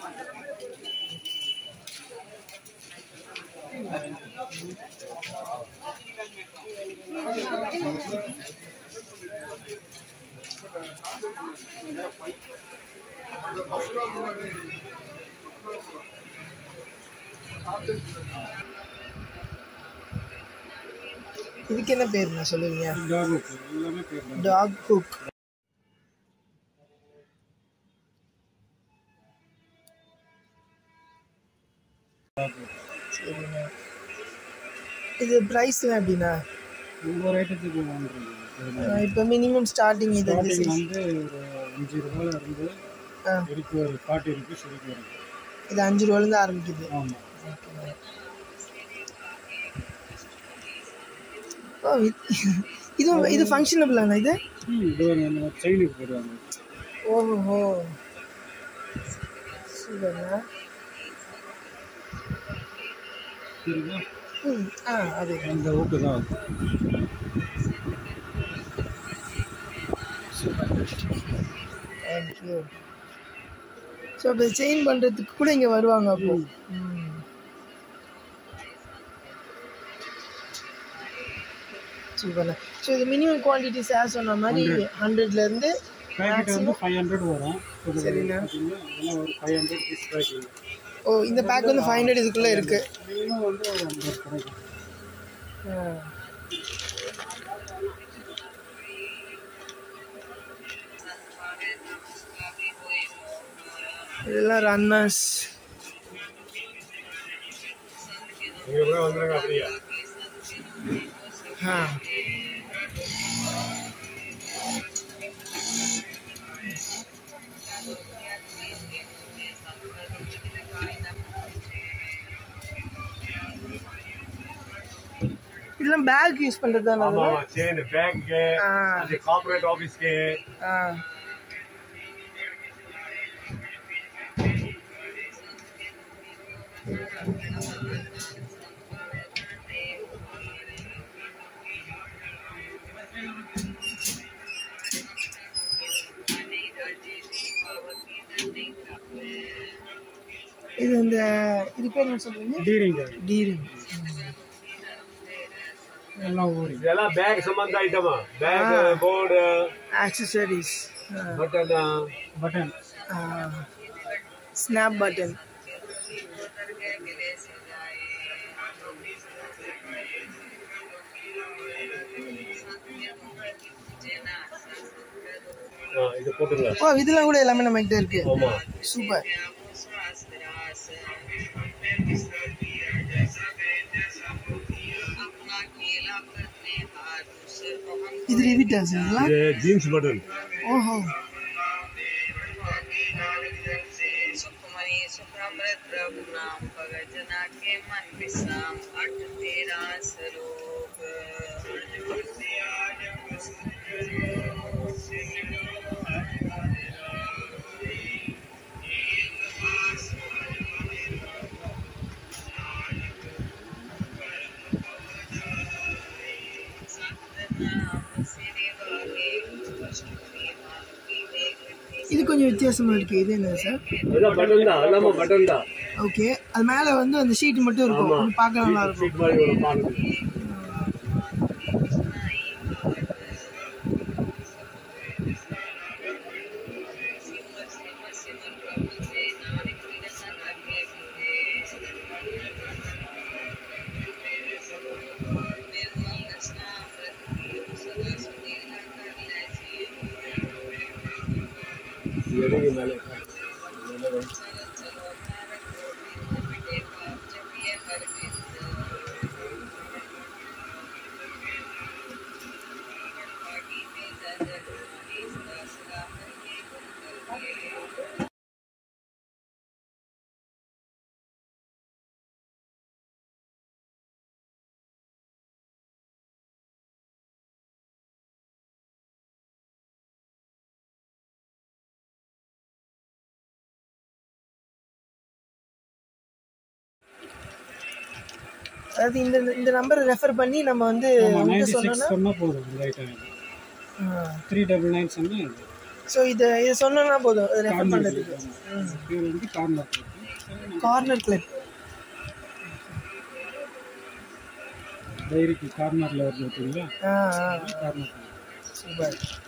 இதுக்கு என்ன பேருண்ணா சொல்லுவீங்க டாக் எல்லாமே பேர் டாக் குக் சரிண்ணா இது ப்ரைஸ்லாம் எப்படிண்ணா ஒவ்வொரு ஐட்டத்துக்கு வாங்குறது இப்போ மினிமம் ஸ்டார்டிங் இது ஸ்டார்டிங் வந்து ஒரு அஞ்சு ரூபாயில இருந்து ஆ. இருக்கு ஒரு ஃபார்ட்டி ருபீஸ் வரைக்கும் இருக்கு இது அஞ்சு ரூபாலேருந்து ஆரம்பிக்குது ஆமாம் ஓ இது- இது இது ஃபங்க்ஷனபிளாண்ணா இது இது ஒரு நம்ம செயினுக்கு போடுவாங்க ஓஹோ சூப்பர்ண்ணா சரிங்களா ம் ஆ அது அந்த ஓட்டு தான் அது. தேங்க்யூ ஸோ இப்போ செயின் பண்ணுறதுக்கு கூட இங்கே வருவாங்க அப்போ ம் சூப்பர்ண்ணா ஸோ இது மினிமம் குவான்டிட்டி சார் சொன்ன மாதிரி ஹண்ட்ரட்லேருந்து பேக்கெட் வந்து ஃபைவ் ஹண்ட்ரட் வரும் இது சரிண்ணா. பார்த்தீங்கன்னா அதெல்லாம் ஒரு ஃபைவ் ஹண்ட்ரட் பீஸ் பேக்கிங் ஓ இந்த பேக் வந்து ஃபைவ் ஹண்ட்ரட் இதுக்குள்ளே இருக்குது மினிமம் வந்து ஒரு ஐம்பது கிடைக்கும் இதெல்லாம் ரன்னர்ஸ் ஆ இதெல்லாம் பேக் யூஸ் பண்ணுறது தானே ஆமா ಚೇನ್ ಬ್ಯಾಂಕ್ಗೆ ஆ ಅದೇ ಕಾರ್ಪೊರೇಟ್ ಆಫೀಸ್ಗೆ ஆ இது இந்த இது பேர் என்ன சொல்றீங்க டீரிங்க டீரிங் எல்லாம் ஊறி ಇದೆಲ್ಲ ಬ್ಯಾಗ್ ಸಂಬಂಧ ಐಟಮ್ ಬ್ಯಾಗ್ ಹಾ. Board accessories button button snap button ಇದು ಕೊಟ್ಟಿಲ್ಲ ஓ இதெல்லாம் கூட எல்லாமே நம்ம கிட்ட இருக்கு ஆமா சூப்பர் இது ரிவிட்டர்ஸுங்களா இது ஜீன்ஸ் பட்டன் ஓஹோ सुखमणि सुखमृत प्रभु नाम भगजना के मन विश्राम अट तेरा स्वरूप सतनाम श्री वाहे कस्तूरी मांगी देख இது கொஞ்சம் வித்தியாசமா இருக்கு இது என்ன சார் அதெல்லாம் பட்டன் தான் எல்லாமே பட்டன் தான் ஓகே அது மேல வந்து அந்த ஷீட் மட்டும் இருக்கும் ஆமா. அது பார்க்க நல்லா இருக்கும் சீட் மாதிரி ஒரு பாருங்க எதுக்கு மேலே அதாவது இந்த இந்த நம்பரை ரெஃபர் பண்ணி நம்ம வந்து உங்ககிட்ட நைன்டி சொன்னோம்னா சிக்ஸ் சொன்னால் போதும் இந்த ஐட்டம் ஆ, த்ரீ டபுள் நைன் சொன்னால் இது ஸோ இதை இதை சொன்னா போதும் ரெஃபர் கார்னர் பண்ணுறதுக்கு பேர் வந்து கார்னர் கார்னர் கிளிப் டைரிக்கு கார்னரில் வருது பார்த்தீங்களா ஆ ஆ கார்னர் சூப்பர்